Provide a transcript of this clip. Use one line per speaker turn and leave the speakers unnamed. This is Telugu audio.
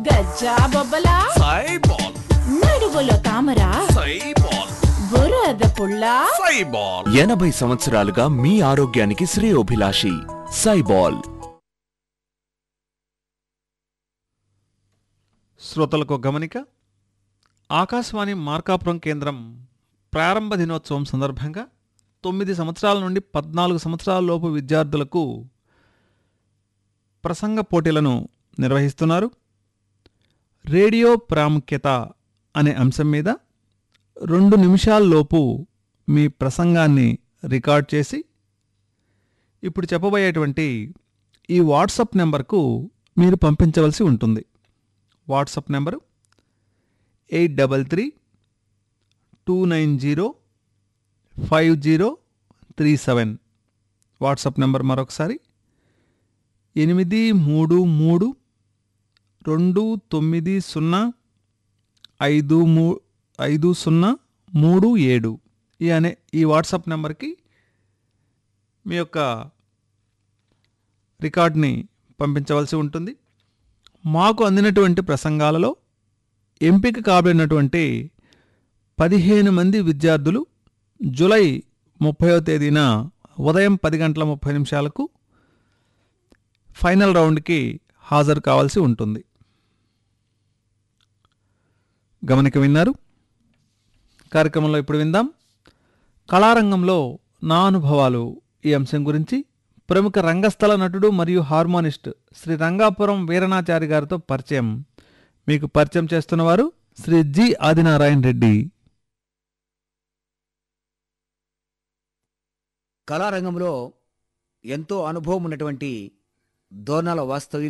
గజ్జా బొబ్బలా
సైబాల్
నడుగులో తామరా
సైబాల్
బురద పుల్ల
సైబాల్
ఎనభై సంవత్సరాలుగా మీ ఆరోగ్యానికి శ్రేయోభిలాషి సైబాల్
శ్రోతలకు గమనిక ఆకాశవాణి మార్కాపురం కేంద్రం ప్రారంభ దినోత్సవం సందర్భంగా తొమ్మిది సంవత్సరాల నుండి పద్నాలుగు సంవత్సరాల లోపు విద్యార్థులకు ప్రసంగ పోటీలను నిర్వహిస్తున్నారు రేడియో ప్రాముఖ్యత అనే అంశం మీద రెండు నిమిషాల్లోపు మీ ప్రసంగాన్ని రికార్డ్ చేసి ఇప్పుడు చెప్పబోయేటువంటి ఈ వాట్సప్ నెంబర్కు మీరు పంపించవలసి ఉంటుంది WhatsApp number eight double three two nine zero five zero three seven WhatsApp number మరొకసారి ఎనిమిది మూడు మూడు రెండు తొమ్మిది సున్నా ఐదు మూ ఐదు సున్నా మూడు ఏడు ఈ అనే ఈ వాట్సాప్ నెంబర్కి మీ యొక్క రికార్డ్ని పంపించవలసి ఉంటుంది మాకు అందినటువంటి ప్రసంగాలలో ఎంపిక కాబడినటువంటి పదిహేను మంది విద్యార్థులు జూలై ముప్పైవ తేదీన ఉదయం పది గంటల ముప్పై నిమిషాలకు ఫైనల్ రౌండ్కి హాజరు కావాల్సి ఉంటుంది గమనిక విన్నారు కార్యక్రమంలో ఇప్పుడు విందాం కళారంగంలో నా అనుభవాలు ఈ అంశం గురించి ప్రముఖ రంగస్థల నటుడు మరియు హార్మోనిస్ట్ శ్రీ రంగాపురం వీరనాచారి గారితో పరిచయం మీకు పరిచయం చేస్తున్నవారు శ్రీ జి ఆదినారాయణ రెడ్డి
కళారంగంలో ఎంతో అనుభవం ఉన్నటువంటి దోర్నాల వాస్తవ్యులు